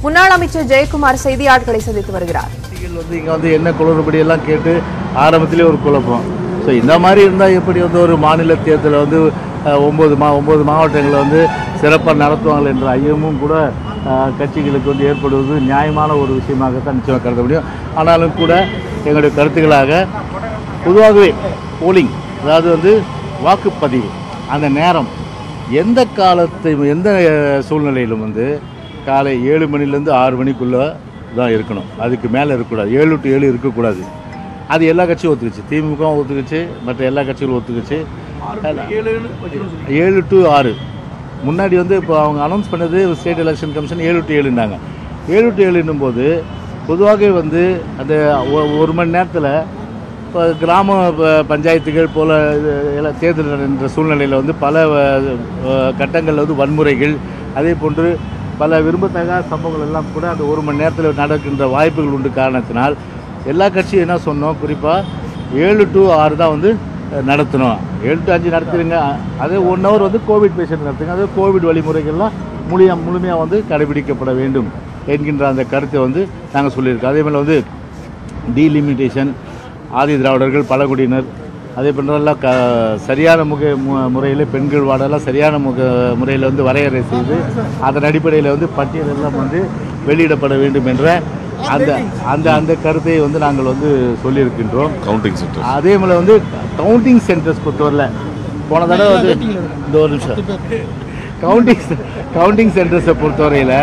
முன்னாள் அமைச்சர் ஜெயக்குமார் செய்தியாளர்களை சந்தித்து வருகிறார் கட்சிகள் வந்து இங்கே வந்து என்ன குளறுபடி எல்லாம் கேட்டு ஆரம்பத்திலே ஒரு குழப்பம் ஸோ இந்த மாதிரி இருந்தால் எப்படி வந்து ஒரு மாநில தேர்தலை வந்து அஹ், ஒம்பது மா ஒம்பது மாவட்டங்களில் வந்து சிறப்பாக நடத்துவாங்கள் என்ற ஐயமும் கூட அஹ், கட்சிகளுக்கு வந்து ஏற்படுவது நியாயமான ஒரு விஷயமாகத்தான் நிச்சயமாக கருத முடியும் ஆனாலும் கூட எங்களுடைய கருத்துக்களாக பொதுவாகவே போலிங் அதாவது வந்து வாக்குப்பதிவு அந்த நேரம் எந்த காலத்தை எந்த அஹ், சூழ்நிலையிலும் வந்து காலை ஏழு மணிலேருந்து ஆறு மணிக்குள்ளே தான் இருக்கணும் அதுக்கு மேலே இருக்கக்கூடாது ஏழு டு ஏழு இருக்கக்கூடாது அது எல்லா கட்சியும் ஒத்துக்குச்சு திமுக ஒத்துக்குச்சு மற்ற எல்லா கட்சிகளும் ஒத்துக்குச்சு ஏழு டு ஆறு முன்னாடி வந்து இப்போ அவங்க அனௌன்ஸ் பண்ணது ஸ்டேட் எலெக்ஷன் கமிஷன் ஏழு டு ஏழுன்னாங்க ஏழு டு ஏழுன்னும் போது பொதுவாகவே வந்து அந்த ஒ- ஒரு மணி நேரத்தில் இப்போ கிராம ப- பஞ்சாயத்துகள் போல இது எல்லாம் தேர்தல் என்ற சூழ்நிலையில் வந்து பல கட்டங்களில் வந்து வன்முறைகள் அதே போன்று பல விரும்பத்தகாத சம்பவங்கள் எல்லாம் கூட அந்த ஒரு மணி நேரத்தில் நடக்கின்ற வாய்ப்புகள் உண்டு காரணத்தினால் எல்லா கட்சியும் என்ன சொன்னோம் குறிப்பாக ஏழு டு ஆறு தான் வந்து அஹ், நடத்தணும் ஏழு டு அஞ்சு நடத்துறீங்க அதே ஒன் ஹவர் வந்து கோவிட் பேஷண்ட் நடத்துங்க அதே கோவிட் வழிமுறைகள்லாம் முழுமையாக முழுமையாக வந்து கடைபிடிக்கப்பட வேண்டும் என்கின்ற அந்த கருத்தை வந்து நாங்கள் சொல்லியிருக்கோம் அதே மாதிரி வந்து டீலிமிட்டேஷன் ஆதி திராவிடர்கள் பழங்குடியினர் அதே போன்றெல்லாம் க சரியான முக மு- முறையில் பெண்கள் வார்டெல்லாம் சரியான முக முறையில் வந்து வரையறை செய்து அதன் அடிப்படையில் வந்து பட்டியல் எல்லாம் வந்து வெளியிடப்பட வேண்டும் என்ற அந்த அந்த அந்த கருத்தை வந்து நாங்கள் வந்து சொல்லியிருக்கின்றோம் கவுண்டிங் சென்டர் அதே மாதிரி வந்து கவுண்டிங் சென்டர்ஸ் பொறுத்தவரையில் போன தடவை வந்து இந்த ஒரு நிமிஷம் கவுண்டிங் கவுண்டிங் சென்டர்ஸை பொறுத்தவரையில்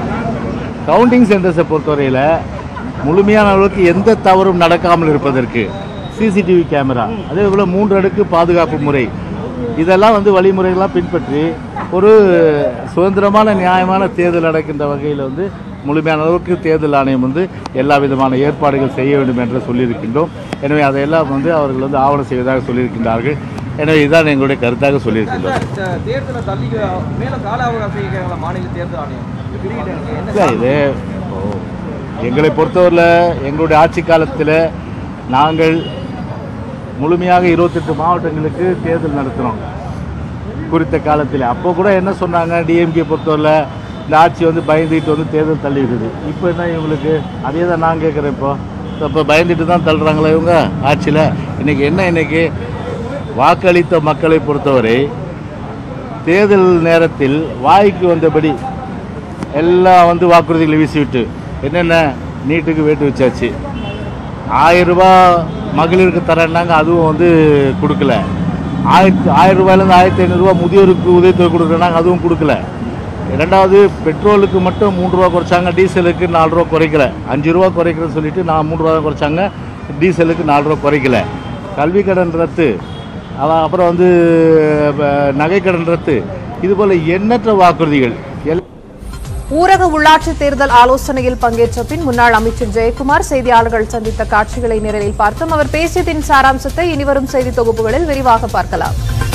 கவுண்டிங் சென்டர்ஸை பொறுத்தவரையில் முழுமையான அளவுக்கு எந்த தவறும் நடக்காமல் இருப்பதற்கு சிசிடிவி கேமரா அதே போல் மூன்று அடுக்கு பாதுகாப்பு முறை இதெல்லாம் வந்து வழிமுறைகள்லாம் பின்பற்றி ஒரு சுதந்திரமான நியாயமான தேர்தல் நடக்கின்ற வகையில் வந்து முழுமையான அளவுக்கு தேர்தல் ஆணையம் வந்து எல்லா விதமான ஏற்பாடுகள் செய்ய வேண்டும் என்று சொல்லியிருக்கின்றோம் எனவே அதையெல்லாம் வந்து அவர்கள் வந்து ஆவணம் செய்வதாக சொல்லியிருக்கின்றார்கள் எனவே இதுதான் எங்களுடைய கருத்தாக சொல்லியிருக்கின்றோம் இந்த தேர்தலை தள்ளி மேல கால அவகாசம் கேட்கறாங்களா மாநில தேர்தல் ஆணையம் என்ன இல்லை இது இப்போ எங்களை பொறுத்தவரையில் எங்களுடைய ஆட்சி காலத்தில் நாங்கள் முழுமையாக இருபத்தெட்டு மாவட்டங்களுக்கு தேர்தல் நடத்தினோம் குறித்த காலத்தில் அப்போ கூட என்ன சொன்னாங்க டிஎம்கே பொறுத்தவரையில் இந்த ஆட்சி வந்து பயந்துட்டு வந்து தேர்தல் தள்ளிடுது இப்போ என்ன இவங்களுக்கு அதே தான் நான் கேட்குறேன் இப்போ இப்போ பயந்துட்டு தான் தள்ளுறாங்களா இவங்க ஆட்சியில் இன்றைக்கி என்ன இன்னைக்கு வாக்களித்த மக்களை பொறுத்தவரை தேர்தல் நேரத்தில் வாய்க்கு வந்தபடி எல்லாம் வந்து வாக்குறுதிகளை வீசிவிட்டு என்னென்ன நீட்டுக்கு வேட்டு வச்சாச்சு ஆயிரம் ரூபாய் மகளிருக்கு தரேன்னாங்க அதுவும் வந்து கொடுக்கல ஆயிரத்தி ஆயிரம் ரூபாயிலேருந்து ஆயிரத்தி ஐநூறுரூவா முதியோருக்கு உதவித்தொகை கொடுக்குறேன்னாங்க அதுவும் கொடுக்கல ரெண்டாவது பெட்ரோலுக்கு மட்டும் மூன்று ரூபா குறைச்சாங்க டீசலுக்கு நாலு ரூபா குறைக்கல அஞ்சு ரூபா குறைக்கிறேன்னு சொல்லிட்டு நான் மூன்று ரூபா தான் குறைச்சாங்க டீசலுக்கு நாலு ரூபா குறைக்கல கல்வி கடன் ரத்து அதான் அப்புறம் வந்து அஹ், நகைக்கடன் ரத்து இதுபோல் எண்ணற்ற வாக்குறுதிகள் எல் ஊரக உள்ளாட்சி தேர்தல் ஆலோசனையில் பங்கேற்ற பின் முன்னாள் அமைச்சர் ஜெயக்குமார் செய்தியாளர்கள் சந்தித்த காட்சிகளை நேரில் பார்த்தோம் அவர் பேசியதின் சாராம்சத்தை இனிவரும் செய்தி தொகுப்புகளில் விரிவாக பார்க்கலாம்